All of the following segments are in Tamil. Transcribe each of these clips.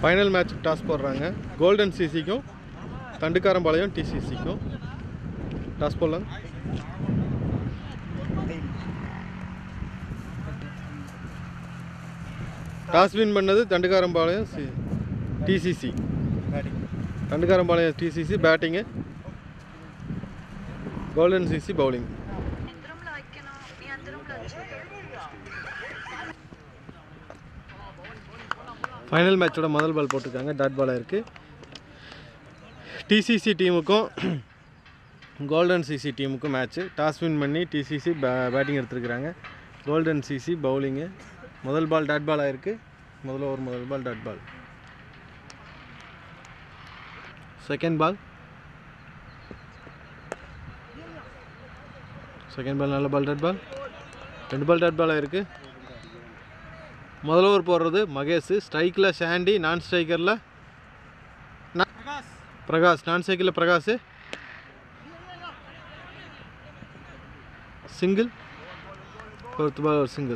ஃபைனல் மேட்ச் டாஸ் போடுறாங்க கோல்டன் சிசிக்கும் தண்டுக்காரம்பாளையம் டிசிசிக்கும் டாஸ் போடலாம் டாஸ் வின் பண்ணது Thandukkarampalayam டிசிசி Thandukkarampalayam TCC batting Golden CC bowling యంత్రంలో ఎక్కినా నీ యంత్రంలో చూడు ஃபைனல் மேட்சோட முதல் பால் போட்டிருக்காங்க டாட் பாலாக இருக்குது டிசிசி டீமுக்கும் கோல்டன் சிசி டீமுக்கும் மேட்ச்சு டாஸ் வின் பண்ணி டிசிசி பேட்டிங் எடுத்துருக்குறாங்க கோல்டன் சிசி பவுலிங்கு முதல் பால் டாட் பாலாக இருக்குது முதல்ல ஒரு முதல் ball dot ball second ball second ball நல்ல பால் டாட் பால் ரெண்டு பால் டாட் பாலாக இருக்குது முதல் ஓவர் போடுறது மகேஷ் ஸ்ட்ரைக்கில் சாண்டி நான் ஸ்ட்ரைக்கரில் பிரகாஷ் நான் ஸ்ட்ரைக்கில் பிரகாஷ் சிங்கிள் ஃபோர்த் பால் ஒரு சிங்கிள்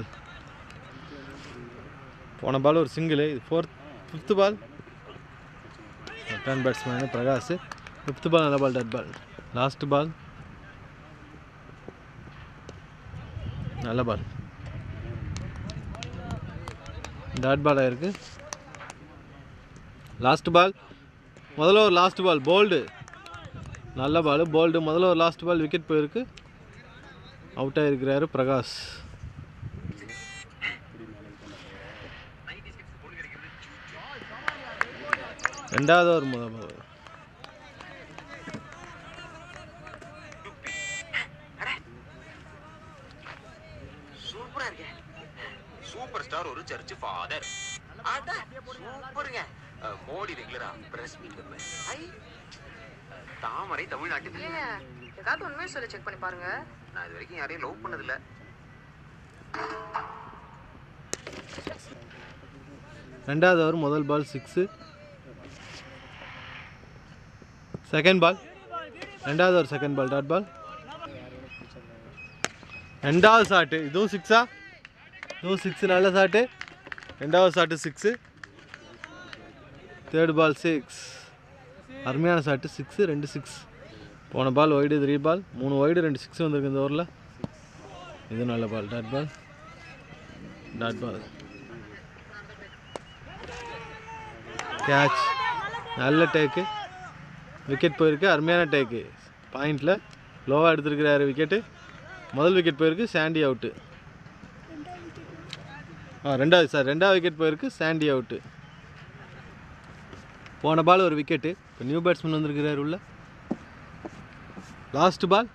போன பால் ஒரு சிங்கிள் இது fourth fifth ball turn batsman Prakash fifth ball நல்ல பால் டெட் பால் லாஸ்ட் பால் நல்ல பால் டாட் பால் ஆயிருக்கு லாஸ்ட் பால் முதல்ல ஒரு லாஸ்ட் பால் போல்டு நல்ல பால் போல்டு முதல்ல ஒரு லாஸ்ட் பால் விக்கெட் போயிருக்கு அவுட் ஆகிருக்கிறாரு பிரகாஷ் ரெண்டாவது ஒரு முதல் ball. சூப்பரா இருக்கே சூப்பர் ஸ்டார் ஒரு சர்ச் ஃபாதர் அட சூப்பருங்க அஹ், மோடி ரெகுலரா பிரஸ் மீட் வைப்பேன் ஐ அஹ், தாமரை தமிழ்நாட்டில் ஏங்க ஏதாவது உண்மையை சொல்லி செக் பண்ணி பாருங்க நான் இது வரைக்கும் யாரையும் லவ் பண்ணதில்ல ரெண்டாவது ஓவர் முதல் பால் சிக்ஸு செகண்ட் பால் ரெண்டாவது over second ball dot ball ரெண்டாவது ஷாட்டு இதுவும் சிக்ஸா இதுவும் சிக்ஸ் நல்ல ஷாட்டு ரெண்டாவது shot six third ball six அருமையான ஷாட்டு சிக்ஸு ரெண்டு சிக்ஸ் போன பால் ஒய்டு த்ரீ பால் மூணு ஒய்டு ரெண்டு சிக்ஸ் வந்திருக்கு இந்த ஓவரில் இது நல்ல ball dot ball dot ball catch நல்ல டேக்கு விக்கெட் போயிருக்கு அருமையான டேக்கு பாயிண்டில் லோவாக எடுத்திருக்கிறாரு விக்கெட்டு முதல் விக்கெட் போயிருக்கு சாண்டி அவுட்டு ஆ ரெண்டாவது சார் ரெண்டாவது விக்கெட் போயிருக்கு சாண்டி அவுட்டு போன பால் ஒரு விக்கெட்டு இப்போ நியூ பேட்ஸ்மேன் வந்திருக்கிறாரு உள்ள லாஸ்ட் பால்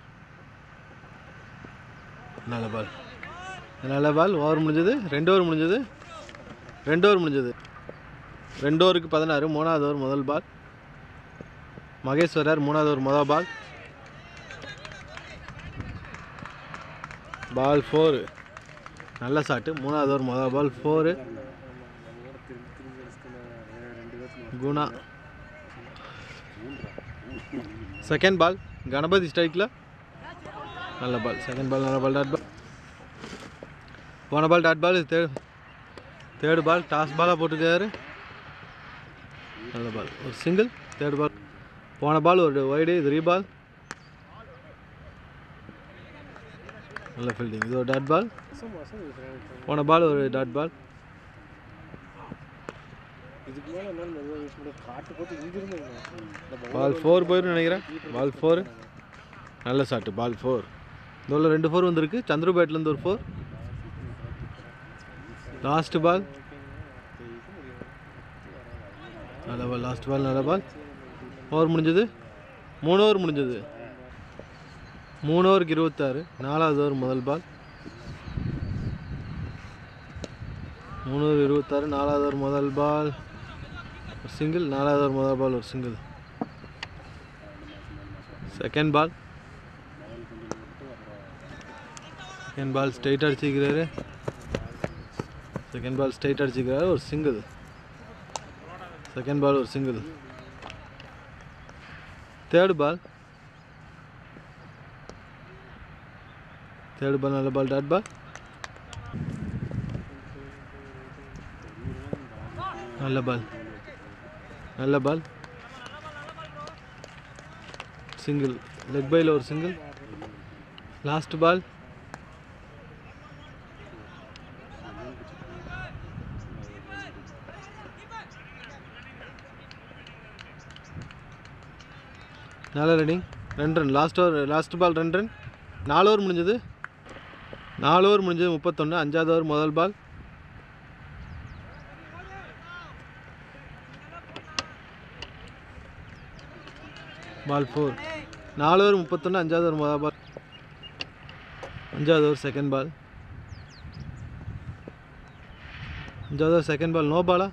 நல்ல பால் நல்ல பால் ஓவர் முடிஞ்சது ரெண்டு ஓவர் முடிஞ்சது ரெண்டு ஓவர் முடிஞ்சது ரெண்டு ஓவருக்கு பதினாறு மூணாவது ஓவர் முதல் பால் மகேஸ்வரர் மூணாவது ஓவர் முதல் பால் பால் ஃபோரு நல்ல ஷாட்டு மூணாவது ஓவர் முதல் ball four Guna second ball Ganapathi ஸ்ட்ரைக்கில் நல்ல பால் செகண்ட் பால் நல்ல பால் டாட் பால் போன ball dot ball third third ball toss பாலாக போட்டிருக்காரு நல்ல பால் ஒரு சிங்கிள் தேர்ட் பால் போன பால் ஒரு ஒய்டு இது ரீபால் நல்ல ஃபீல்டிங் இது ஒரு டாட் பால் போன பால் ஒரு டாட் பால் பால் ஃபோர் போயிரும் நினைக்கிறேன் பால் ஃபோர் நல்ல ஷாட்டு பால் ஃபோர் இதோட ரெண்டு ஃபோர் வந்திருக்கு சந்துரு பேட்லேருந்து ஒரு ஃபோர் லாஸ்ட் பால் நல்ல பால் லாஸ்ட் பால் நல்ல பால் ஓவர் முடிஞ்சது மூணு ஓவர் முடிஞ்சது மூணு ஓவருக்கு இருபத்தாறு நாலாவது ஓவர் முதல் பால் மூணு ஓவர் இருபத்தாறு நாலாவது ஓவர் முதல் பால் ஒரு சிங்கிள் நாலாவது ஓவர் முதல் பால் ஒரு single second ball second ball straight அடிச்சிக்கிறாரு செகண்ட் பால் ஸ்ட்ரைட் அடிச்சிக்கிறாரு ஒரு சிங்கிள் செகண்ட் பால் ஒரு single third ball third ball நல்ல பால் டாட் பால் நல்ல பால் நல்ல பால் சிங்கிள் லெக் பையில் ஒரு சிங்கிள் லாஸ்ட் பால் நல்ல ரன்னிங் ரெண்டு run last over last ball ரெண்டு ரன் நாலு ஓவர் முடிஞ்சது நாலு ஓவர் முடிஞ்சது முப்பத்தொன்று அஞ்சாவது ஓவர் முதல் பால் பால் ஃபோர் நாலு ஓவர் முப்பத்தொன்று அஞ்சாவது ஓவர் முதல் பால் அஞ்சாவது ஓவர் செகண்ட் பால் அஞ்சாவது ஓவர் செகண்ட் பால் நோ பாலா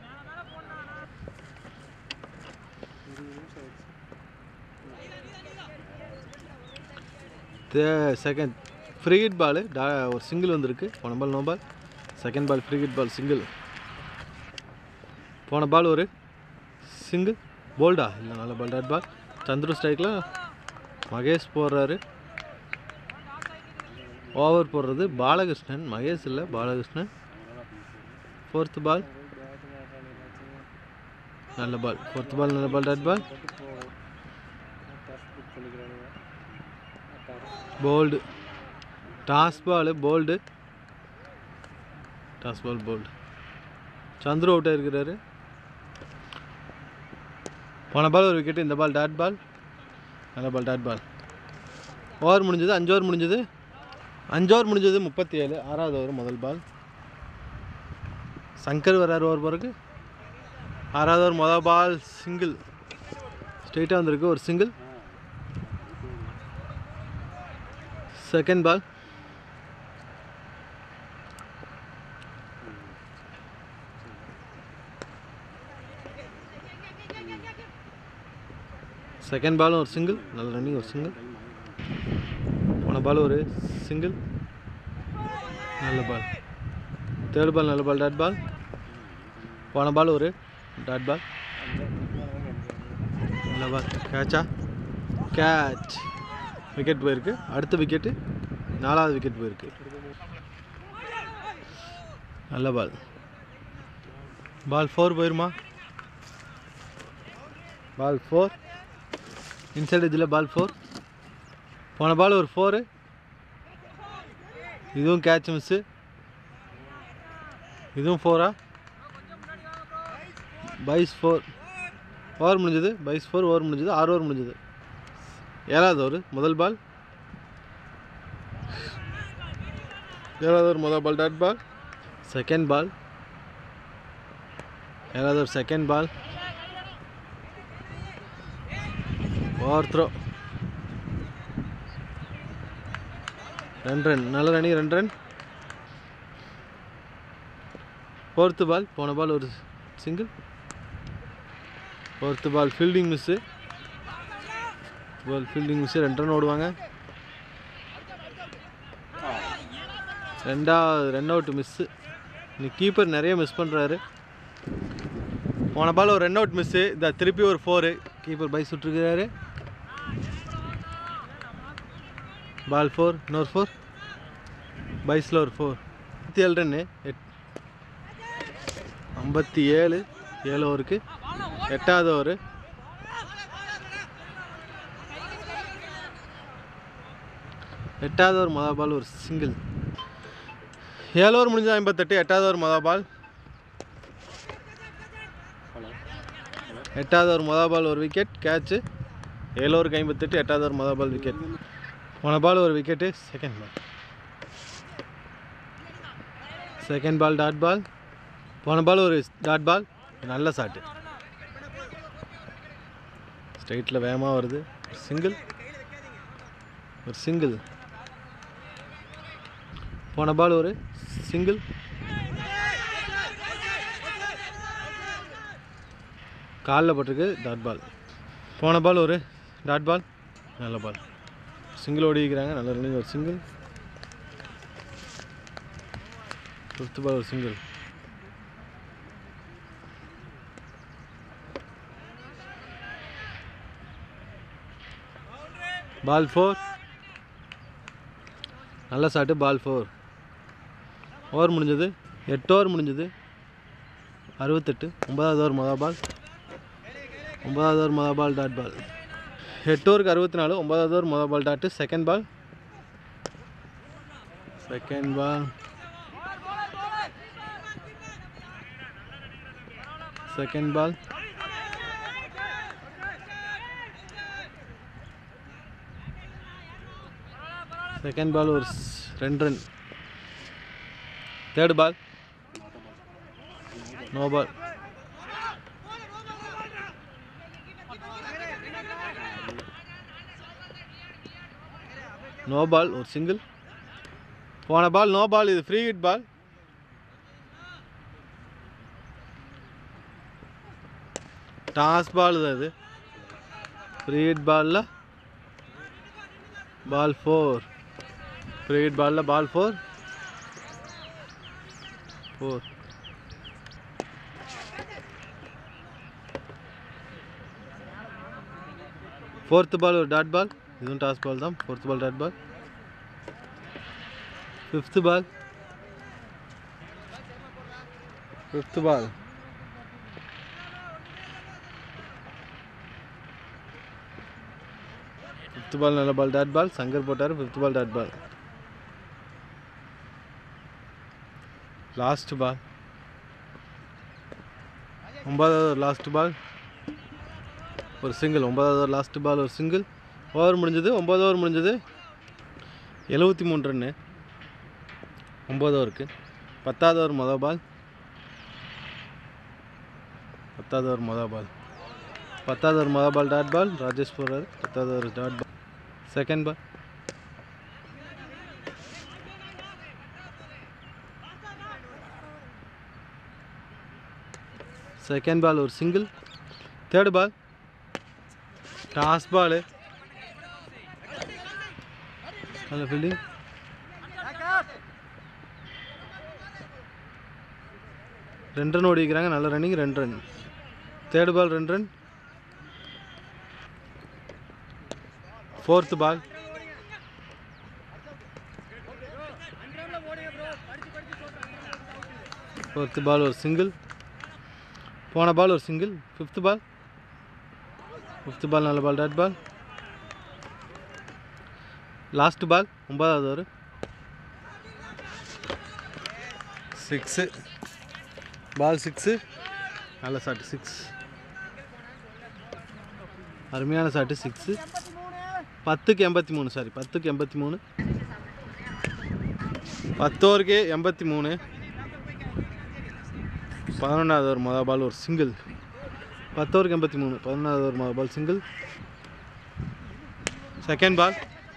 செகண்ட் ஃப்ரீ ஹிட் பால் ஒரு சிங்கிள் வந்திருக்கு போன ball no ball second ball free hit ball single போன பால் ஒரு சிங்கிள் போல்டா இல்லை நல்ல பால் டாட் பால் சந்துரு ஸ்ட்ரைக்கில் மகேஷ் போடுறாரு ஓவர் போடுறது பாலகிருஷ்ணன் மகேஷ் இல்லை பாலகிருஷ்ணன் ஃபோர்த்து பால் நல்ல பால் ஃபோர்த்து பால் நல்ல ball dot ball bowled toss ball bowled toss ball bowled Chandru out ஆயிருக்கிறாரு போன பால் ஒரு விக்கெட் இந்த பால் டாட் பால் நல்ல பால் டாட் பால் ஓவர் முடிஞ்சது அஞ்சு ஓவர் முடிஞ்சது அஞ்சு ஓவர் முடிஞ்சது முப்பத்தி ஏழு ஆறாவது ஓவர் முதல் பால் சங்கர் வர்றாரு ஓவர் பிறகு ஆறாவது ஓவர் முதல் பால் சிங்கிள் ஸ்ட்ரெயிட்டாக வந்திருக்கு ஒரு சிங்கிள் செகண்ட் பால் செகண்ட் பாலும் ஒரு சிங்கிள் நல்ல ரன்னிங் ஒரு சிங்கிள் போன பால் ஒரு சிங்கிள் நல்ல பால் தேர்ட் பால் நல்ல பால் டாட் பால் போன பால் ஒரு டாட் பால் நல்ல பால் கேட்சா கேட்ச் விக்கெட் போயிருக்கு அடுத்த விக்கெட்டு நாலாவது விக்கெட் போயிருக்கு நல்ல பால் பால் ஃபோர் போயிருமா பால் ஃபோர் இன்சைட் இதில் பால் ஃபோர் போன பால் ஒரு ஃபோரு இதுவும் கேட்ச் மிஸ்ஸு இதுவும் ஃபோரா பைஸ் ஃபோர் ஓவர் முடிஞ்சது பைஸ் ஃபோர் ஓவர் முடிஞ்சது ஆறு ஓவர் முடிஞ்சது ஏழாவது ஓவர் முதல் பால் ஏழாவது ஓவர் முதல் ball dot ball second ball ஏழாவது over second ball over throw ரெண்டு ரன் நல்ல ரன்னிங் ரெண்டு ரன் ஃபோர்த்து பால் போன பால் ஒரு single fourth ball fielding miss ball fielding miss ரெண்டு ரன் ஓடுவாங்க ரெண்டாவது ரன் அவுட் மிஸ்ஸு இன்னைக்கு கீப்பர் நிறைய மிஸ் பண்ணுறாரு போன பால் ஒரு ரன் அவுட் மிஸ்ஸு இந்த திருப்பி ஒரு ஃபோரு கீப்பர் பை சுட்டுருக்கிறாரு பால் ஃபோர் இன்னொரு ஃபோர் பைஸில் ஒரு ஃபோர் ஐம்பத்தி ஏழு ரன்னு எட் ஐம்பத்தி ஏழு ஏழு ஓவருக்கு எட்டாவது ஓவர் எட்டாவது ஓவர் மொதல் பால் ஒரு சிங்கிள் ஏழு ஓவர் முடிஞ்சது ஐம்பத்தெட்டு எட்டாவது ஓவர் மொதல் பால் எட்டாவது ஓவர் மொதல் பால் ஒரு விக்கெட் கேட்ச்சு ஏழு ஓவருக்கு ஐம்பத்தெட்டு எட்டாவது ஓவர் மொதல் பால் விக்கெட் போன பால் ஒரு wicket second ball second ball dot ball போன பால் ஒரு டாட் பால் நல்ல ஷாட்டு ஸ்ட்ரைட்டில் வேகமாக வருது சிங்கிள் ஒரு சிங்கிள் போன பால் ஒரு சிங்கிள் காலில் பட்டிருக்கு டாட் பால் போன பால் ஒரு டாட் பால் நல்ல பால் சிங்கிள் ஓடிக்கிறாங்க நல்ல ரன்னிங் ஒரு சிங்கிள் ஃபிஃப்த் பால் ஒரு சிங்கிள் பால் ஃபோர் நல்ல ஷாட்டு பால் ஃபோர் ஓவர் முடிஞ்சது எட்டு ஓவர் முடிஞ்சது அறுபத்தெட்டு ஒன்பதாவது ஓவர் மொதல் பால் ஒன்பதாவது ஓவர் மொதல் பால் டாட் பால் எட்டு ஓவருக்கு அறுபத்தி நாலு ஒன்பதாவது ஓவர் மொதல் ball dot second ball second ball second ball second ball ஒரு ஸ்- ரெண்டு run third ball no ball no ball ஒரு சிங்கிள் போன பால் நோ பால் இது free hit ball toss ball தான் இது ஃப்ரீ ஹிட் பாலில் பால் ஃபோர் ஃப்ரீ ஹிட் பாலில் ball four four fourth ball ஒரு டாட் பால் இதுவும் டாஸ் பால் தான் fourth ball dot ball fifth ball fifth ball fifth ball நல்ல பால் டாட் பால் சங்கர் போட்டார் fifth ball dot ball last ball ஒன்பதாவது லாஸ்ட் பால் ஒரு சிங்கிள் ஒன்பதாவது ஓவர் லாஸ்ட் பால் ஒரு சிங்கிள் ஓவர் முடிஞ்சது ஒம்பது ஓவர் முடிஞ்சது எழுபத்தி மூணு ரன்னு ஒம்பது ஓவருக்கு பத்தாவது ஓவர் மொதல் பால் பத்தாவது ஓவர் மொதல் பால் பத்தாவது ஓவர் மொதல் பால் டாட் பால் ராஜேஷ் போடுறாரு பத்தாவது over dot ball second ball second ball ஒரு single third ball toss ball நல்ல ஃபீல்டிங் ரெண்டு ரன் ஓடிக்கிறாங்க நல்ல ரன்னிங் ரெண்டு ரன் தேர்ட் பால் ரெண்டு run fourth ball fourth ball ஒரு சிங்கிள் போன பால் ஒரு single fifth ball fifth ball நல்ல ball dot ball last ball ஒன்பதாவது ஓவர் சிக்ஸு பால் சிக்ஸு நல்ல ஷாட்டு சிக்ஸ் அருமையான ஷாட்டு சிக்ஸு பத்துக்கு எண்பத்தி மூணு சாரி பத்துக்கு எண்பத்தி மூணு பத்து ஓவருக்கு எண்பத்தி மூணு பதினொன்றாவது ஒரு மொதல் பால் ஒரு சிங்கிள் பத்து ஓவருக்கு எண்பத்தி மூணு பதினொன்றாவது ஒரு மொதல் ball single second ball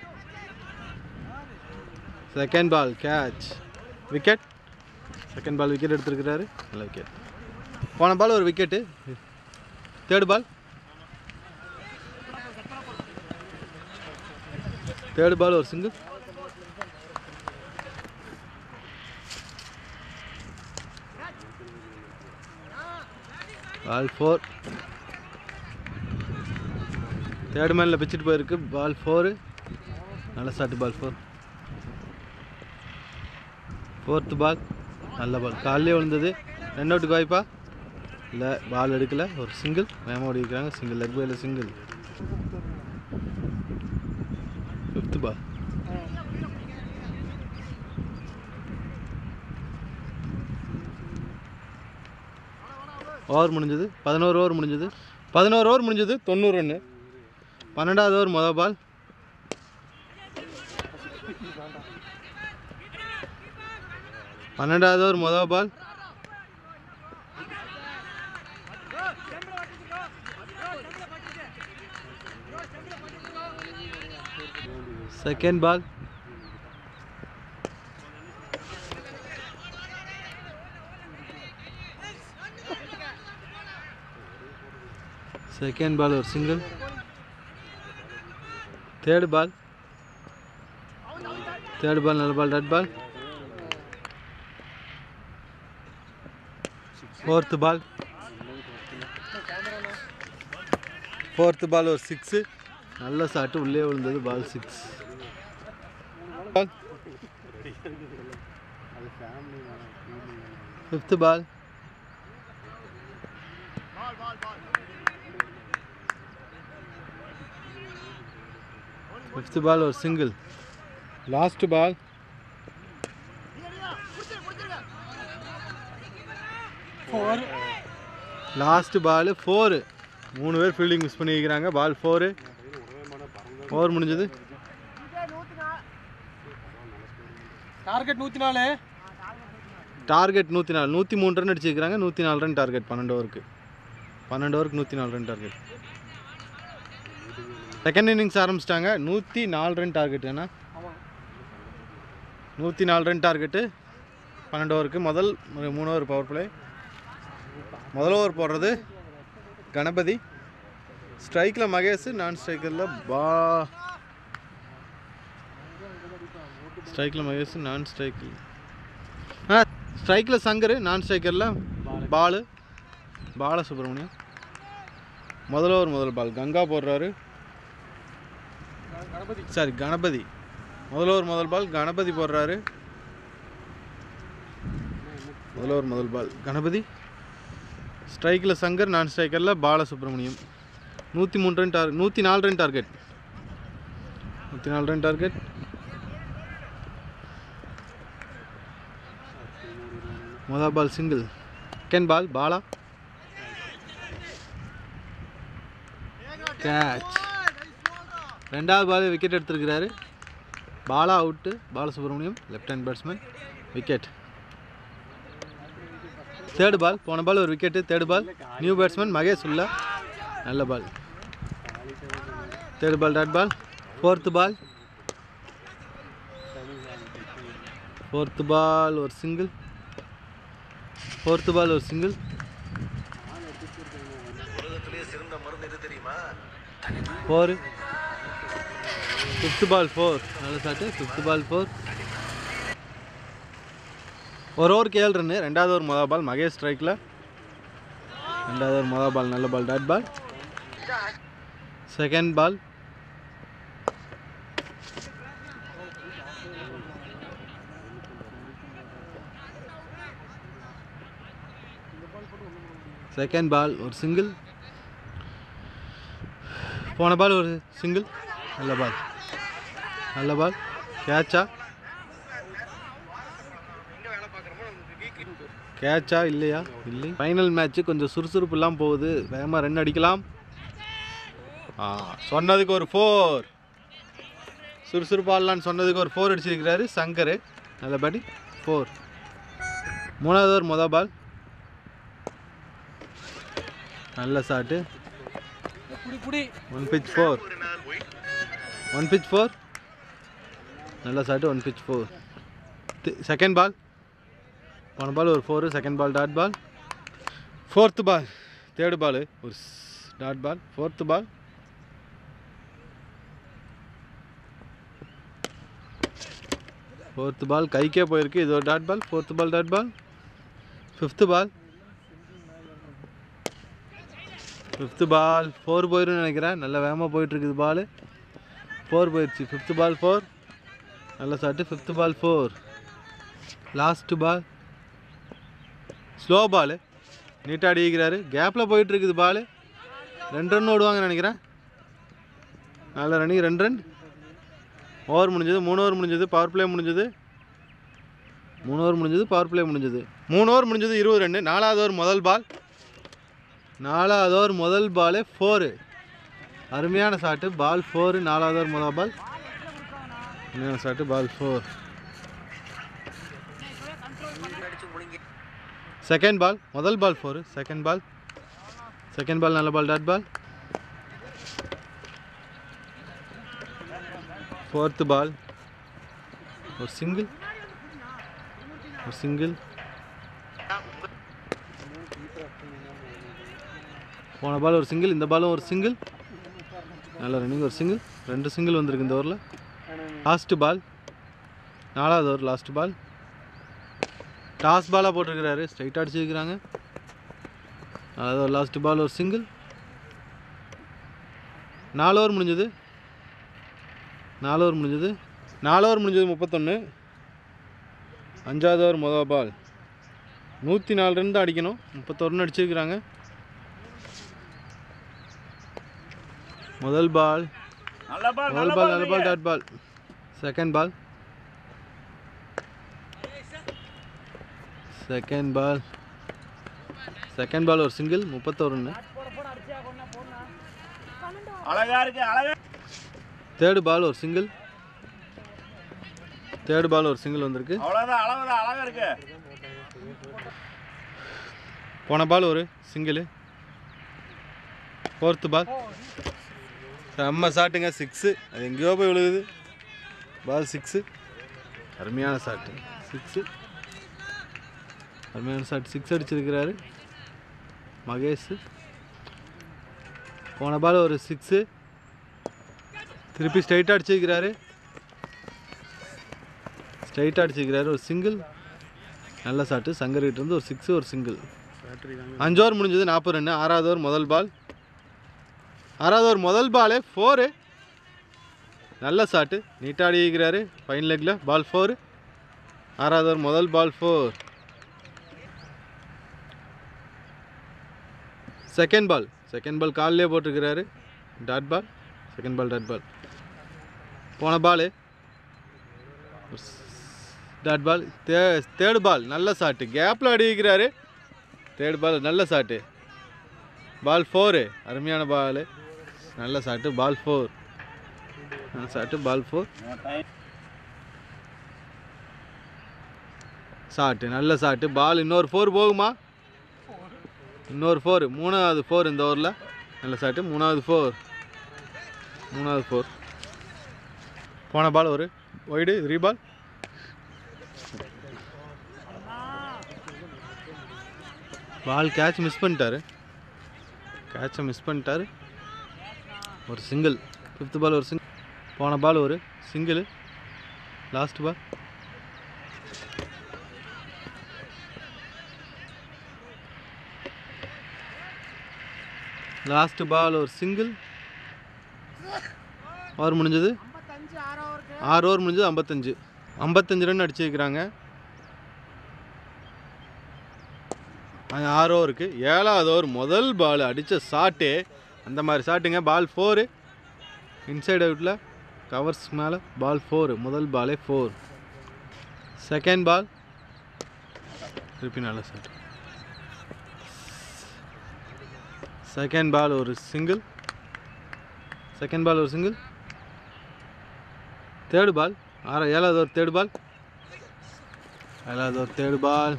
second ball catch wicket second ball wicket எடுத்திருக்கிறாரு நல்ல விக்கெட் போன பால் ஒரு wicket third ball third ball ஒரு சிங்கிள் பால் ஃபோர் தேர்ட் மேனில் பிச்சுட்டு போயிருக்கு பால் ஃபோரு நல்ல start ball four fourth ball நல்ல பால் காலையிலே விழுந்தது ரன் அவுட்டுக்கு வாய்ப்பா இல்லை பால் எடுக்கல ஒரு சிங்கிள் மேம ஓடிக்கிறாங்க சிங்கிள் லெக் பையில் சிங்கிள் ஃபிஃப்த்து பால் ஓவர் முடிஞ்சது பதினோரு ஓவர் முடிஞ்சது பதினோரு ஓவர் முடிஞ்சது தொண்ணூறு ரன்னு பன்னெண்டாவது ஓவர் மொதல் பால் பன்னெண்டாவது ஓவர் மொதல் பால் செகண்ட் பால் செகண்ட் பால் ஒரு single third ball third ball நல்ல பால் டட் பால் ஃபோர்த்து பால் ஃபோர்த்து பால் ஒரு சிக்ஸு நல்ல சாட்டு உள்ளே விழுந்தது ball six ball fifth ball fifth ball ஒரு single last ball four last ball four மூணு பேர் ஃபீல்டிங் மிஸ் பண்ணிக்கிறாங்க பால் ஃபோரு ஓவர் முடிஞ்சது டார்கெட் நூற்றி நாலு டார்கெட் நூற்றி நாலு நூற்றி மூணு ரன் அடிச்சிருக்கிறாங்க நூற்றி நாலு ரன் டார்கெட் பன்னெண்டு ஓவருக்கு பன்னெண்டு ஓவருக்கு நூற்றி நாலு ரன் டார்கெட் செகண்ட் இன்னிங்ஸ் ஆரம்பிச்சிட்டாங்க நூற்றி நாலு ரன் டார்கெட் ஏன்னா ஆமாம் நூற்றி நாலு ரன் டார்கெட்டு பன்னெண்டு ஓவருக்கு முதல் ஒரு மூணு ஓவர் பவர் பிளே முதல் ஓவர் போடுறது கணபதி ஸ்ட்ரைக்கில் மகேஷ் நான் ஸ்ட்ரைக்கரில் பா ஸ்ட்ரைக்கில் மகேஷ் நான் ஸ்ட்ரைக்கில் ஆ ஸ்ட்ரைக்கில் சங்கர் நான் ஸ்ட்ரைக்கரில் பாலு பால சுப்பிரமணியம் முதல் ஓவர் முதல் பால் கங்கா போடுறாரு கணபதி சாரி கணபதி முதல் ஓவர் முதல் பால் கணபதி போடுறாரு முதல் ஓவர் முதல் பால் கணபதி ஸ்ட்ரைக்கில் சங்கர் நான் ஸ்ட்ரைக்கரில் பாலசுப்ரமணியம் நூற்றி மூணு ரன் டார் நூற்றி நாலு ரன் டார்கெட் நூற்றி நாலு ரன் டார்கெட் முதல் ball single second ball Bala catch ரெண்டாவது பால் விக்கெட் எடுத்திருக்கிறாரு Bala out Balasubramaniam left hand batsman wicket third ball போன பால் ஒரு wicket third ball new batsman Mahesh உள்ள நல்ல ball third ball dot ball fourth ball fourth ball ஒரு சிங்கிள் ஃபோர்த்து பால் ஒரு single four fifth ball four நல்ல ஷாட்டு ஃபிஃப்த் பால் ஃபோர் ஒரு ஓவருக்கு ஏழு ரன்னு ரெண்டாவது ஒரு மொதல் பால் மகேஷ் ஸ்ட்ரைக்கில் ரெண்டாவது ஒரு மொதல் பால் நல்ல ball dot ball second ball second ball ஒரு சிங்கிள் போன பால் ஒரு சிங்கிள் நல்ல பால் நல்ல பால் கேட்சா கேட்சா இல்லையா இல்லை ஃபைனல் மேட்ச்சு கொஞ்சம் சுறுசுறுப்பு இல்லாமல் போகுது வேகமாக ரன் அடிக்கலாம் ஆ சொன்னதுக்கு ஒரு ஃபோர் சுறுசுறுப்பு ஆடலான்னு சொன்னதுக்கு ஒரு ஃபோர் அடிச்சிருக்கிறாரு சங்கர் நல்லபடி ஃபோர் மூணாவது ஒரு மொதல் பால் நல்ல ஷாட்டு குடி குடி one pitch four one pitch four நல்ல shot one pitch four second ball போன பால் ஒரு four second ball dot ball fourth ball third ball ஒரு dot ball fourth ball fourth ball கைக்கே போயிருக்கு இது ஒரு dot ball fourth ball dot ball fifth ball fifth ball four போயிருன்னு நினைக்கிறேன் நல்ல வேகமாக போயிட்டுருக்குது பால் ஃபோர் போயிடுச்சு ஃபிஃப்த்து பால் ஃபோர் நல்ல shot fifth ball four last ball slow பால் நீட்டாக அடிக்கிறாரு கேப்பில் போயிட்டுருக்குது பால் ரெண்டு ரன் ஓடுவாங்கன்னு நினைக்கிறேன் நல்ல ரன்னிங் ரெண்டு ரன் ஓவர் முடிஞ்சது மூணு ஓவர் முடிஞ்சது பவர் பிளே முடிஞ்சது மூணு ஓவர் முடிஞ்சது பவர் பிளே முடிஞ்சது மூணு ஓவர் முடிஞ்சது இருபது ரன்னு நாலாவது ஓவர் முதல் பால் நாலாவது ஓவர் முதல் பாலே ஃபோரு அருமையான ஷாட்டு பால் ஃபோரு நாலாவது ஓவர் முதல் பால் அருமையான shot ball four second ball முதல் ball four second ball second ball நல்ல ball dot ball fourth ball ஒரு சிங்கிள் ஒரு சிங்கிள் போன பால் ஒரு சிங்கிள் இந்த பாலும் ஒரு சிங்கிள் நல்ல ரன்னிங் ஒரு சிங்கிள் ரெண்டு சிங்கிள் வந்திருக்கு இந்த ஓவரில் லாஸ்ட்டு பால் நாலாவது ஓவர் லாஸ்ட் பால் டாஸ் பாலாக போட்டிருக்கிறாரு ஸ்ட்ரைட்டாக அடிச்சிருக்கிறாங்க நாலாவது ஒரு லாஸ்ட் பால் ஒரு சிங்கிள் நாலு ஓவர் முடிஞ்சது நாலு ஓவர் முடிஞ்சது நாலு ஓவர் முடிஞ்சது முப்பத்தொன்று அஞ்சாவது ஓவர் மொதல் பால் நூற்றி நாலு ரன் தான் அடிக்கணும் முப்பத்தொரு ரன் அடிச்சிருக்கிறாங்க முதல் பால் நல்ல பால் முதல் பால் நல்ல ball dot ball second ball second ball second ball ஒரு சிங்கிள் முப்பத்தோரு ரன்னு அழகா இருக்கு அழகா தேர்டு பால் ஒரு சிங்கிள் தேர்டு பால் ஒரு சிங்கிள் வந்திருக்கு அவ்வளவுதான் அழகுதான் அழகா இருக்கு போன பால் ஒரு சிங்கிள் ஃபோர்த்து பால் செம்ம ஷாட்டுங்க சிக்ஸு அது எங்கேயோ போய் விழுகுது பால் சிக்ஸு அருமையான ஷாட்டு சிக்ஸு அருமையான ஷாட் சிக்ஸ் அடிச்சிருக்கிறாரு மகேஷ் போன பால் ஒரு சிக்ஸு திருப்பி ஸ்ட்ரைட்டாக அடிச்சிருக்கிறாரு ஸ்ட்ரைட்டாக அடிச்சிருக்கிறாரு ஒரு சிங்கிள் நல்ல ஷாட்டு சங்கர்கிட்ட இருந்து ஒரு சிக்ஸு ஒரு சிங்கிள் அஞ்சு ஓவர் முடிஞ்சது நாற்பது ரன்னு ஆறாவது ஓவர் முதல் பால் ஆறாவது ஓவர் முதல் பாலே ஃபோரு நல்ல ஷாட்டு நீட்டாக அடிக்கிறாரு ஃபைன் லெக்கில் பால் ஃபோரு ஆறாவது ஓவர் முதல் ball four second ball second ball காலிலே போட்டிருக்கிறாரு dot ball second ball dot ball போன பால் டாட் பால் தே தேர்டு பால் நல்ல ஷாட்டு கேப்பில் அடிக்கிறாரு தேர்ட் பால் நல்ல ஷாட்டு பால் ஃபோரு அருமையான பால் நல்ல ஷாட்டு பால் ஃபோர் நல்ல ஷாட்டு பால் ஃபோர் ஷாட்டு நல்ல ஷாட்டு பால் இன்னொரு ஃபோர் போகுமா இன்னொரு ஃபோர் மூணாவது ஃபோர் இந்த ஓவரில் நல்ல ஷாட்டு மூணாவது ஃபோர் மூணாவது ஃபோர் போன பால் ஒரு wide reball ball catch miss பண்ணிட்டாரு கேட்சை மிஸ் பண்ணிட்டாரு ஒரு சிங்கிள் ஃபிஃப்த் பால் ஒரு சிங்கிள் போன பால் ஒரு single last ball last ball ஒரு சிங்கிள் ஓவர் முடிஞ்சது ஆறு ஓவர் முடிஞ்சது ஐம்பத்தஞ்சு ஐம்பத்தஞ்சு ரன் அடிச்சிருக்கிறாங்க அது ஆறு ஓவருக்கு ஏழாவது ஓவர் முதல் பால் அடித்த ஷாட்டு அந்த மாதிரி ஷாட்டுங்க பால் ஃபோரு இன்சைட் அவுட்டில் கவர்ஸ் மேலே பால் ஃபோரு முதல் பாலே ஃபோர் செகண்ட் பால் திருப்பி நல்ல ஷாட் செகண்ட் பால் ஒரு சிங்கிள் செகண்ட் பால் ஒரு சிங்கிள் தேர்டு பால் ஆறு ஏழாவது ஒரு தேர்டு பால் ஏழாவது ஒரு தேர்டு பால்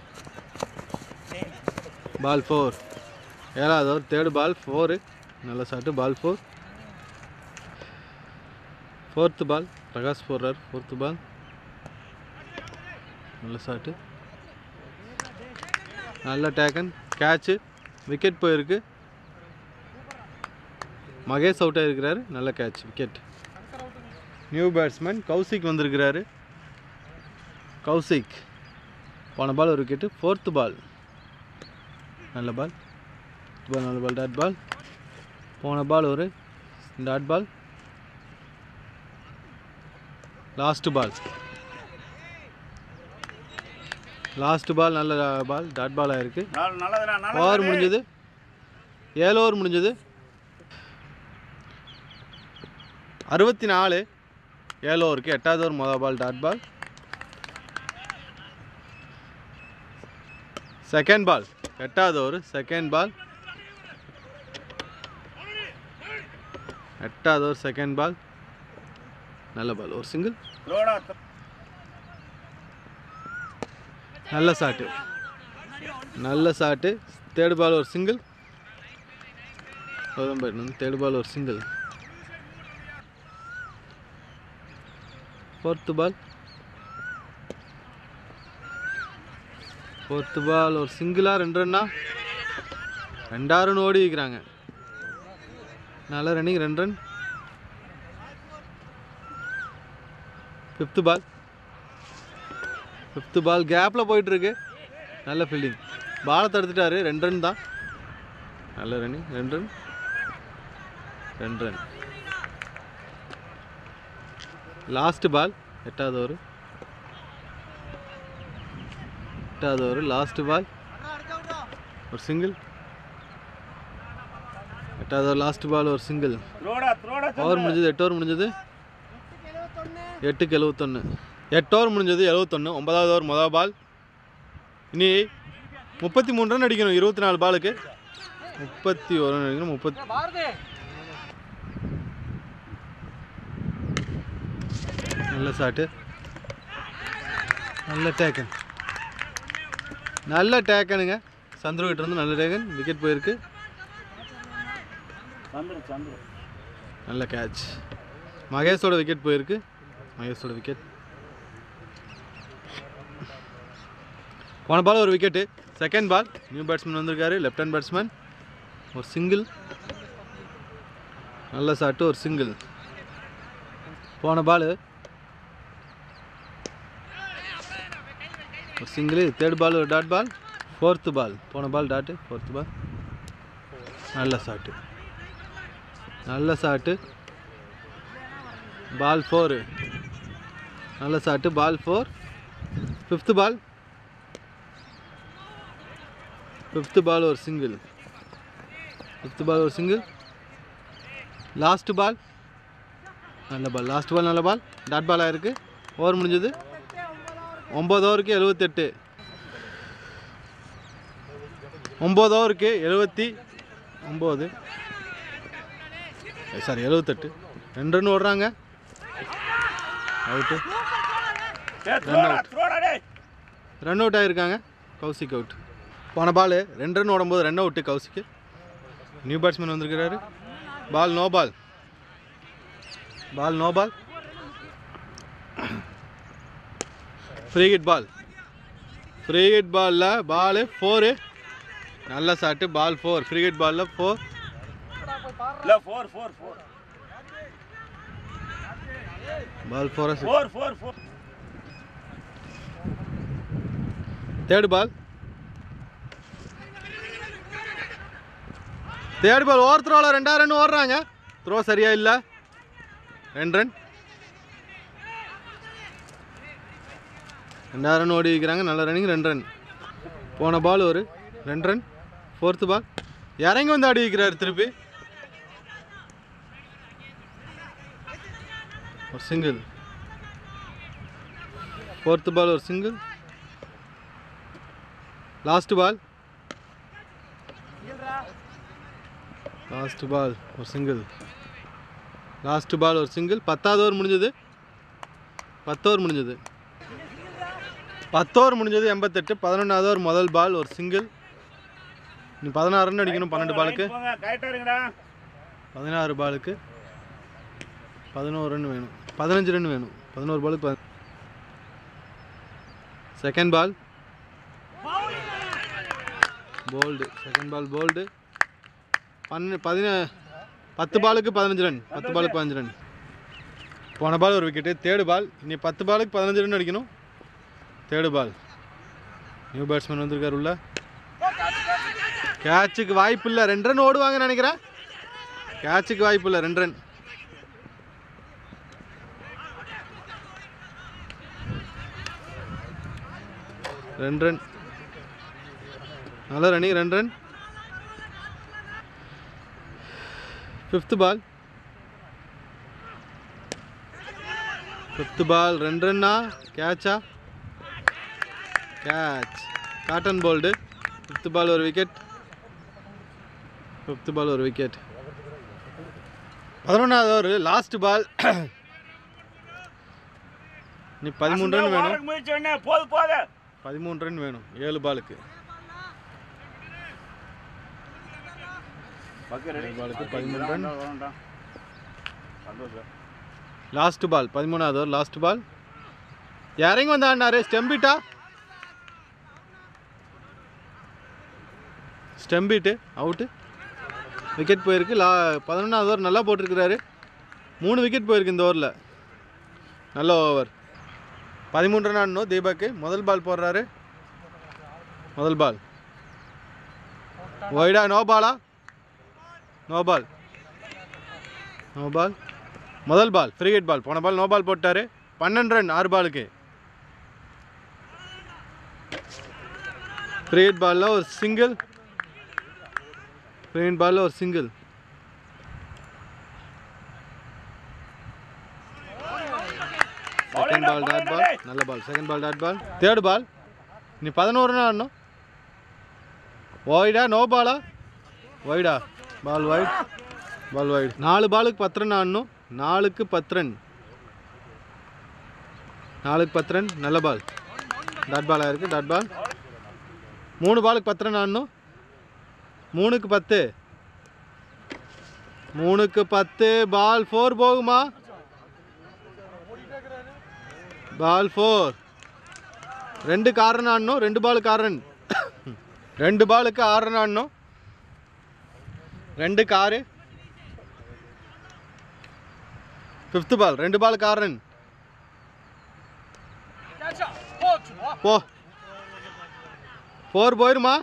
பால் ஃபோர் ஏழாவது ஒரு தேர்டு பால் ஃபோரு நல்ல shot ball four fourth ball Prakash போடுறார் ஃபோர்த்து பால் நல்ல ஷாட்டு நல்ல டேக்கன் கேட்சு விக்கெட் போயிருக்கு மகேஷ் அவுட் ஆகிருக்கிறாரு நல்ல catch wicket new batsman Kaushik வந்திருக்கிறாரு கௌசிக் போன பால் ஒரு விக்கெட்டு ஃபோர்த்து பால் நல்ல பால் பால் நல்ல பால் டாட் பால் போன பால் ஒரு dot ball last ball last ball நல்ல பால் டாட் பால் ஆயிருக்கு நல்ல- நல்லதுடா நல்லது ஓவர் முடிஞ்சது ஏழு ஓவர் முடிஞ்சது அறுபத்தி நாலு ஏழு ஓவருக்கு எட்டாவது ஓவர் மொதல் பால் டாட் பால் செகண்ட் பால் எட்டாவது ஓவர் செகண்ட் பால் எட்டாவது ஓவர் செகண்ட் பால் நல்ல பால் ஒரு சிங்கிள் லோடா நல்ல ஷாட்டு நல்ல ஷாட்டு தேர்டு பால் ஒரு சிங்கிள் தேர்டு பால் ஒரு single fourth ball fourth ball ஒரு சிங்கிளாக ரெண்டு ரன்னா ரெண்டாறு ரன் ஓடி வைக்கிறாங்க நல்ல ரன்னிங் ரெண்டு run fifth ball fifth ball கேப்பில் போயிட்டுருக்கு நல்ல ஃபீல்டிங் பாலை தடுத்துட்டாரு ரெண்டு ரன் தான் நல்ல ரன்னிங் ரெண்டு ரன் ரெண்டு ரன் லாஸ்ட் பால் எட்டாவது ஓவர் எட்டாவது ஓவர் லாஸ்ட் பால் ஒரு சிங்கிள் எட்டாவது லாஸ்ட் பால் ஒரு சிங்கிள் த்ரோடா த்ரோடா ஓவர் முடிஞ்சது எட்டு ஓவர் முடிஞ்சது எட்டுக்கு எழுபத்தொன்று எட்டு ஓவர் முடிஞ்சது எழுபத்தொன்று ஒன்பதாவது ஓவர் மொதல் பால் இனி முப்பத்தி மூணு ரன் அடிக்கணும் இருபத்தி நாலு பாலுக்கு முப்பத்தி ஒரு ரன் அடிக்கணும் முப்பத்தி பாரதி நல்ல ஷாட்டு நல்ல டேக்கன் நல்ல டேக்கனுங்க சந்துரு கிட்ட இருந்து நல்ல டேக்கன் விக்கெட் போயிருக்கு சந்துரு சந்துரு நல்ல கேட்ச் மகேஷோட விக்கெட் போயிருக்கு மகேஷோட விக்கெட் போன பால் ஒரு wicket second ball new batsman வந்திருக்காரு லெஃப்ட் ஹேண்ட் பேட்ஸ்மேன் ஒரு சிங்கிள் நல்ல ஷாட்டு ஒரு சிங்கிள் போன பால் ஒரு சிங்கிள் தேர்ட் பால் ஒரு டாட் பால் ஃபோர்த்து பால் போன பால் டாட்டு ஃபோர்த்து பால் நல்ல ஷாட்டு நல்ல ஷாட்டு பால் ஃபோரு நல்ல shot ball four fifth ball fifth ball ஒரு சிங்கிள் ஃபிஃப்த்து பால் ஒரு சிங்கிள் லாஸ்ட் பால் நல்ல பால் லாஸ்ட் பால் நல்ல பால் டாட் பாலாக இருக்குது ஓவர் முடிஞ்சது ஒம்பது ஓவருக்கு எழுபத்தெட்டு ஒம்பது ஓவருக்கு எழுபத்தி ஒம்பது சாரி எழுபத்தெட்டு ரெண்டு ரன் ஓடுறாங்க அவுட்டு டேய் த்ரோடா த்ரோடா டேய் ரன் அவுட் ஆகிருக்காங்க கௌசிக் அவுட் போன பால் ரெண்டு ரன் ஓடும்போது run out Kaushik new batsman வந்திருக்கிறாரு ball no ball ball no ball free hit ball free hit பாலில் பாலு ஃபோரு நல்ல shot ball four free hit பாலில் ஃபோர் இல்ல ஃபோர் ஃபோர் ஃபோர் பால் ஃபோரை four four four third ball third ball over த்ரோவில் ரெண்டாயிரம் ரன் ஓடுறாங்க த்ரோ சரியா இல்லை ரெண்டு ரன் ரெண்டாயிரம் ரன் ஓடி வைக்கிறாங்க நல்ல ரன்னிங் ரெண்டு ரன் போன பால் ஒரு ரெண்டு ரன் ஃபோர்த்து பால் இறங்கி வந்து ஆடி வைக்கிறார் திருப்பி ஒரு சிங்கிள் ஃபோர்த்து பால் ஒரு single last ball last ball ஒரு சிங்கிள் லாஸ்ட் பால் ஒரு சிங்கிள் பத்தாவது ஓவர் முடிஞ்சது பத்து ஓவர் முடிஞ்சது பத்து ஓவர் முடிஞ்சது எண்பத்தெட்டு பதினொன்றாவது ஓவர் முதல் பால் ஒரு சிங்கிள் நீ பதினாறு ரன் அடிக்கணும் பன்னெண்டு பாலுக்கு போங்க கரெக்டா இருங்கடா பதினாறு பாலுக்கு பதினோரு ரன் வேணும் பதினஞ்சு ரன் வேணும் பதினோரு பாலுக்கு பதி second ball bowled second ball bowled பன்ன பதின பத்து பாலுக்கு பதினஞ்சு ரன் பத்து பாலுக்கு பதினஞ்சு ரன் போன பால் ஒரு விக்கெட்டு தேர்டு பால் இனி பத்து பாலுக்கு பதினஞ்சு ரன் அடிக்கணும் தேர்டு பால் நியூ பேட்ஸ்மேன் வந்திருக்காரு உள்ள கேட்சுக்கு வாய்ப்பு இல்லை ரெண்டு ரன் ஓடுவாங்கன்னு நினைக்கிறேன் கேட்சுக்கு வாய்ப்பு இல்லை ரெண்டு ரன் ரெண்டு ரன் நல்ல ரன்னிங் ரெண்டு run fifth ball fifth ball ரெண்டு ரன்னா கேட்சா catch caught and bowled fifth ball ஒரு விக்கெட் ஃபிஃப்த்து பால் ஒரு விக்கெட் பதினொன்றாவது ஓவர் லாஸ்ட் பால் நீ பதிமூணு ரன் வேணும் ஓரக்கு முயற்சி பண்ணு போது போது பதிமூணு ரன் வேணும் ஏழு பாலுக்கு பக்கம் பாலுக்கு பதிமூணு ரன் சந்தோஷம் லாஸ்ட் பால் பதிமூணாவது ஓவர் லாஸ்ட் பால் இறங்கி வந்து ஆடினாரு ஸ்டெம்பிட்டா ஸ்டெம்பிட்டு அவுட்டு விக்கெட் போயிருக்கு லா பதினொன்றாவது ஓவர் நல்லா போட்டிருக்கிறாரு மூணு விக்கெட் போயிருக்கு இந்த ஓவரில் நல்ல ஓவர் பதிமூன்று ரன் ஆடணும் தீபக்கு முதல் பால் போடுறாரு முதல் பால் ஒய்டா நோ பாலா நோ பால் நோ பால் முதல் பால் ஃப்ரீ ஹிட் பால் போன பால் நோ பால் போட்டாரு பன்னெண்டு ரன் ஆறு பாலுக்கு ஃப்ரீ ஹிட் பாலில் ஒரு சிங்கிள் ஃப்ரீ ஹிட் பாலில் ஒரு சிங்கிள் பால் டாட் பால் நல்ல ball second ball dot ball third ball நீ பதினோருனா ஆடணும் ஒய்டா நோ பாலா ஒய்டா பால் வைட் பால் வைட் நாலு பாலுக்கு பத்து ரன் ஆடணும் நாலுக்கு பத்து ரன் நாலுக்கு பத்து ரன் நல்ல பால் டாட் பால் ஆயிருக்கு டாட் பால் மூணு பாலுக்கு பத்து ரன் ஆடணும் மூணுக்கு பத்து மூணுக்கு பத்து பால் ஃபோர் போகுமா பால் ஃபோர் ரெண்டு காரன் ஆடணும் ரெண்டு பாலுக்கு ஆறு ரெண்டு பாலுக்கு ஆறு ரன் ஆடணும் ரெண்டு காரு ஃபிஃப்த் பால் ரெண்டு பாலுக்கு ஆறு ரன் போ ஃபோர் போயிருமா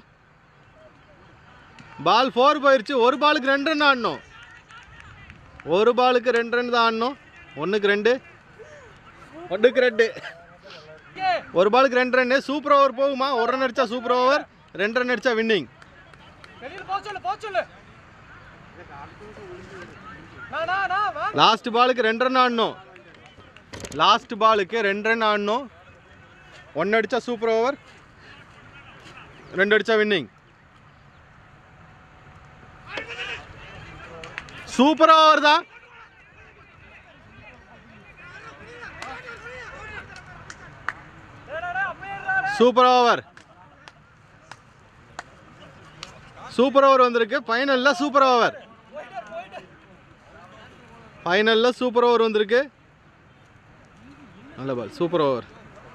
பால் ஃபோர் போயிருச்சு ஒரு பாலுக்கு ரெண்டு ரன் ஆடணும் ஒரு பாலுக்கு ரெண்டு ரன் தான் ஆடணும் ஒன்றுக்கு ரெண்டு ஒன்றுக்கு ரெண்டு ஒரு பாலுக்கு ரெண்டு ரன்னு சூப்பர் ஓவர் போகுமா ஒரு ரன் அடிச்சா சூப்பர் ஓவர் ரெண்டு ரன் அடிச்சா வின்னிங் வெளியில போக சொல்லு போக சொல்லு நான் நான் நான் வா லாஸ்ட் பாலுக்கு ரெண்டு ரன் ஆடணும் லாஸ்ட் பாலுக்கு ரெண்டு ரன் ஆடணும் ஒன்று அடிச்சா சூப்பர் ஓவர் ரெண்டு அடிச்சா வின்னிங் சூப்பர் ஓவர் தான் சூப்பர் ஓவர் சூப்பர் ஓவர் வந்திருக்கு ஃபைனலில் சூப்பர் ஓவர் ஃபைனலில் சூப்பர் ஓவர் வந்திருக்கு நல்ல ball super over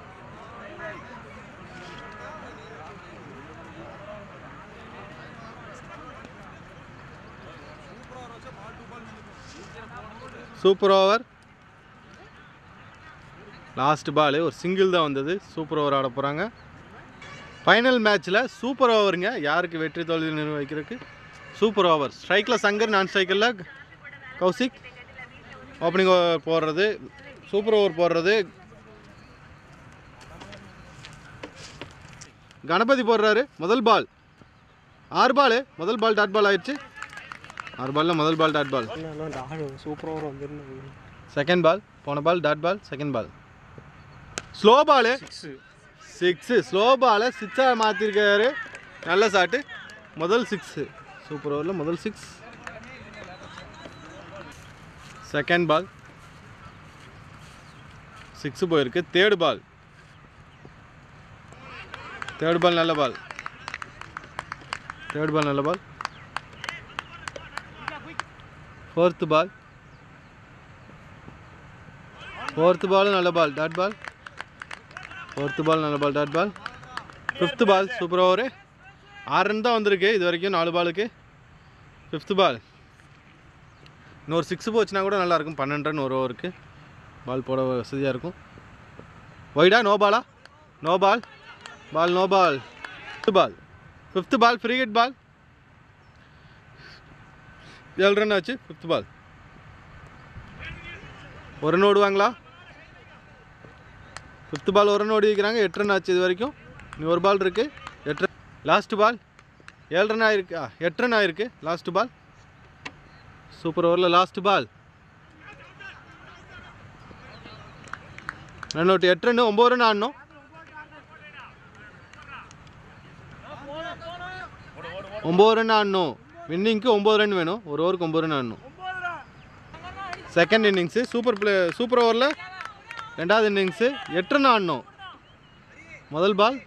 super over last ball ஒரு சிங்கிள் தான் வந்தது சூப்பர் ஓவர் ஆட போகிறாங்க ஃபைனல் மேட்ச்சில் சூப்பர் ஓவருங்க யாருக்கு வெற்றி தோல்வி நிர்வகிக்கிறதுக்கு சூப்பர் ஓவர் ஸ்ட்ரைக்கில் சங்கர் நான் ஸ்ட்ரைக்கில் கௌசிக் ஓப்பனிங் ஓவர் போடுறது சூப்பர் ஓவர் போடுறது கணபதி போடுறாரு முதல் பால் ஆறு பால் முதல் பால் டாட் பால் ஆயிடுச்சு ஆறு பாலில் முதல் ball dot ball super over வந்துருந்தேன் செகண்ட் பால் போன ball dot ball second ball slow ball six slow பாலை சிக்ஸாக மாற்றிருக்காரு நல்ல ஷாட்டு முதல் சிக்ஸு சூப்பர் ஓவரில் முதல் சிக்ஸ் செகண்ட் பால் சிக்ஸு போயிருக்கு தேர்டு பால் தேர்ட் பால் நல்ல பால் தேர்ட் பால் நல்ல பால் ஃபோர்த்து பால் ஃபோர்த்து பால் நல்ல ball dot ball fourth ball நல்ல ball dot ball fifth ball super over ஆறு ரன் தான் வந்திருக்கு இது வரைக்கும் நாலு பாலுக்கு ஃபிஃப்த்து பால் இன்னொரு சிக்ஸ் போச்சுன்னா கூட நல்லாயிருக்கும் பன்னெண்டு ரன் ஒரு ஓவருக்கு பால் போட வசதியாக இருக்கும் ஒய்டா நோ பாலா no ball ball no ball fifth ball fifth ball free hit ball ஏழு ரன் ஆச்சு ஃபிஃப்த் பால் ஒரு ரன் ஓடுவாங்களா ஃபிஃப்த் பால் ஒரு ரன் ஓடி வைக்கிறாங்க எட்டு ரன் ஆச்சு இது வரைக்கும் இனி ஒரு பால் இருக்குது எட்டு ரன் லாஸ்ட் பால் ஏழு ரன் ஆயிருக்கு ஆ, எட்டு ரன் ஆயிருக்கு லாஸ்ட் பால் சூப்பர் ஓவரில் லாஸ்ட் பால் ரன் அவுட் எட்டு ரன் ஒம்பது ரன் ஆடணும் ஒம்பது ரன் ஆடணும் வின்னிங்க்கு ஒம்பது ரன் வேணும் ஒரு ஓவருக்கு ஒம்பது ரன் ஆடணும் second innings super play super ஓவரில் ரெண்டாவது இன்னிங்ஸு எட்டு ரன் ஆடணும் முதல் பால்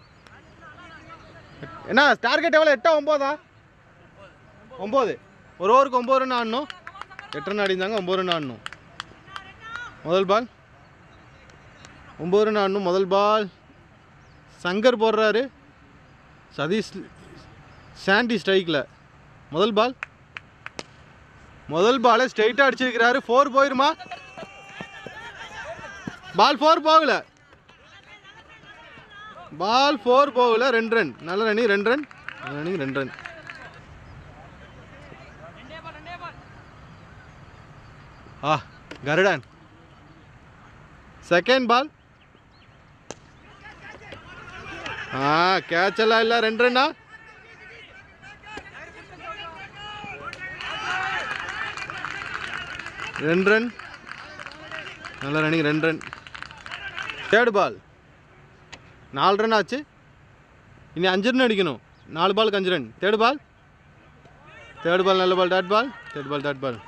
என்ன டார்கெட் எவ்வளோ எட்டா ஒம்போதா ஒம்பது ஒரு ஓவருக்கு ஒம்பது ரன் ஆடணும் எட்டு ரன் ஆடிந்தாங்க ஒம்பது ரன் ஆடணும் முதல் பால் ஒம்பது ரன் ஆடணும் முதல் பால் சங்கர் போடுறாரு சதீஷ் சாண்டி ஸ்ட்ரைக்கில் முதல் பால் முதல் பாலை ஸ்ட்ரைட்டாக அடிச்சிருக்கிறாரு ஃபோர் போயிருமா பால் ஃபோர் போகல பால் ஃபோர் போகல ரெண்டு ரன் நல்ல ரனி ரெண்டு ரன் நல்ல ரனி ரெண்டு ரன் ஆ கருடன் செகண்ட் பால் ஆ கேட்ச் எல்லாம் இல்லை ரெண்டு ரன்னா ரெண்டு ரன் நல்ல ரன்னிங் ரெண்டு ரன் தேர்டு பால் நாலு ரன் ஆச்சு இனி அஞ்சு ரன் அடிக்கணும் நாலு பாலுக்கு அஞ்சு run third ball third ball நல்ல ball dot ball third ball dot ball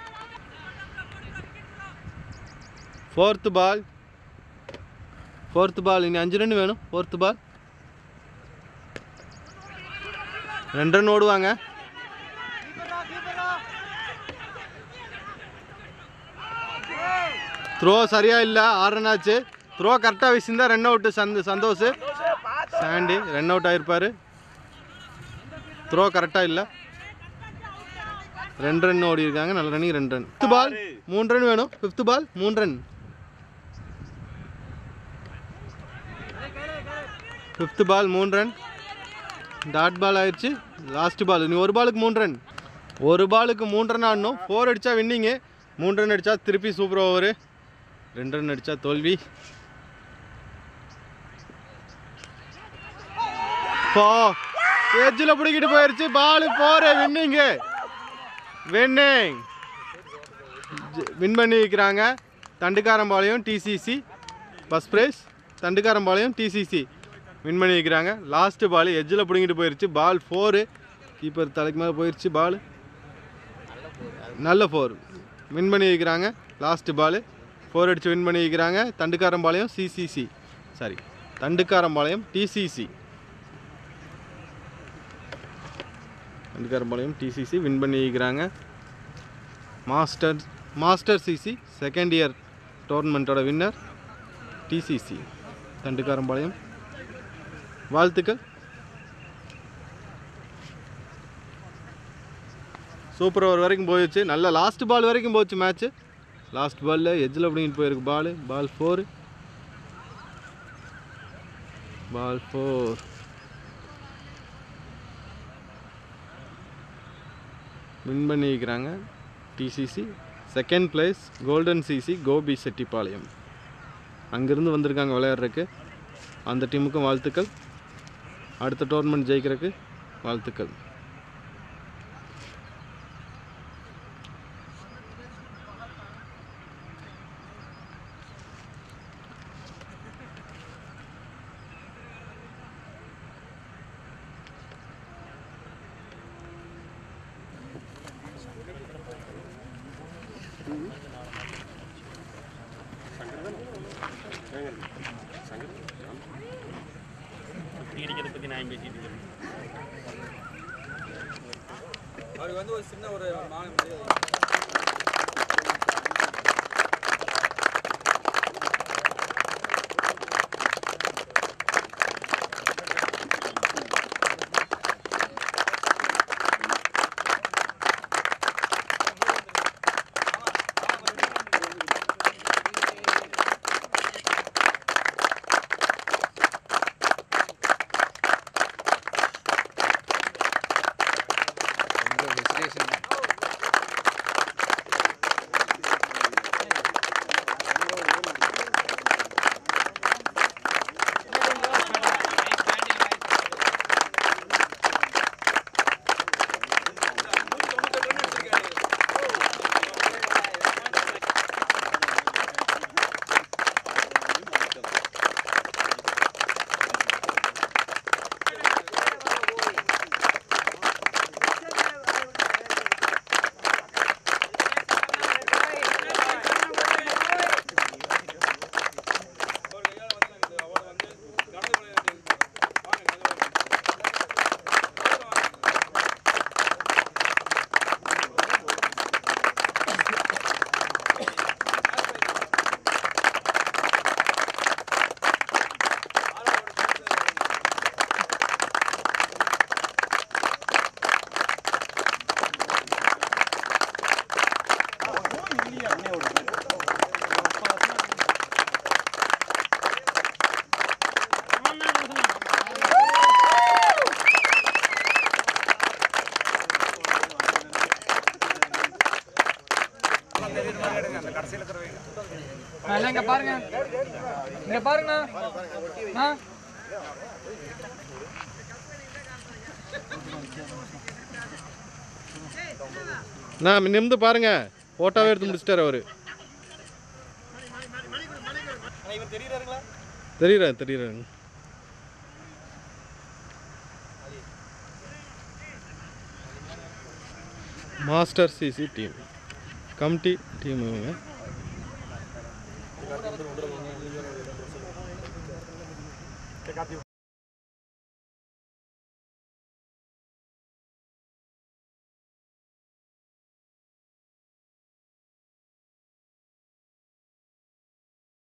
fourth ball fourth ball இனி அஞ்சு ரன் வேணும் ஃபோர்த்து பால் ரெண்டு ரன் ஓடுவாங்க த்ரோ சரியா இல்லை ஆறு ரன் ஆச்சு த்ரோ கரெக்டாக வீசியிருந்தா ரன் அவுட்டு சந்த சந்தோஷ் சாண்டி ரன் அவுட் ஆயிருப்பாரு த்ரோ கரெக்டாக இல்லை ரெண்டு ரன் ஓடி இருக்காங்க நல்ல ரன்னிங் ரெண்டு ரன் ஃபிஃப்த் பால் மூணு ரன் வேணும் ஃபிஃப்த் பால் மூணு ரன் ஃபிஃப்த் பால் மூணு ரன் டாட் பால் ஆயிடுச்சு லாஸ்ட் பால் நீ ஒரு பாலுக்கு மூணு ரன் ஒரு பாலுக்கு மூணு ரன் ஆடணும் ஃபோர் அடித்தா வின்னிங்கு மூணு ரன் அடித்தா திருப்பி சூப்பர் ஓவரு ரெண்டு ரன் அடித்தா தோல்வி போ எஜ்ஜில் பிடிக்கிட்டு போயிடுச்சு ball four winning winning win பண்ணி வைக்கிறாங்க Thandukkarampalayam DCC first prize Thandukkarampalayam DCC win பண்ணி வைக்கிறாங்க லாஸ்ட்டு பால் எஜ்ஜில் பிடிங்கிட்டு போயிடுச்சு பால் ஃபோரு கீப்பர் தலைக்கு மேலே போயிடுச்சு பால் நல்ல ஃபோர் வின் பண்ணி வைக்கிறாங்க லாஸ்ட்டு பால் ஃபோர் அடித்து வின் பண்ணி வைக்கிறாங்க Thandukkarampalayam CCC sorry Thandukkarampalayam டிசிசி Thandukkarampalayam DCC win பண்ணி வைக்கிறாங்க master master CC second year டோர்னமெண்ட்டோட வின்னர் டிசிசி தண்டுக்காரம்பாளையம் வாழ்த்துக்கள் சூப்பர் ஓவர் வரைக்கும் போயிடுச்சு நல்ல லாஸ்ட் பால் வரைக்கும் போச்சு மேட்ச்சு லாஸ்ட் பாலில் எஜ்ஜில் அப்படிங்கிட்டு போயிருக்கு ball ball four ball four win பண்ணி வைக்கிறாங்க DCC second place golden CC Gobi Chettipalayam அங்கேருந்து வந்திருக்காங்க விளையாடுறதுக்கு அந்த டீமுக்கும் வாழ்த்துக்கள் அடுத்த டோர்னமெண்ட் ஜெயிக்கிறதுக்கு வாழ்த்துக்கள் அவருக்கு வந்து ஒரு சின்ன ஒரு மான அண்ணா இங்க பாருங்க இங்க பாருங்க ஆ நான் நிமிந்து பாருங்க ஃபோட்டோவே எடுத்து முடிச்சிட்டார் அவர் இவர் தெரியுறாருங்களா தெரியுறாரு தெரியுறாரு master CC team committee team இவங்க காப்பி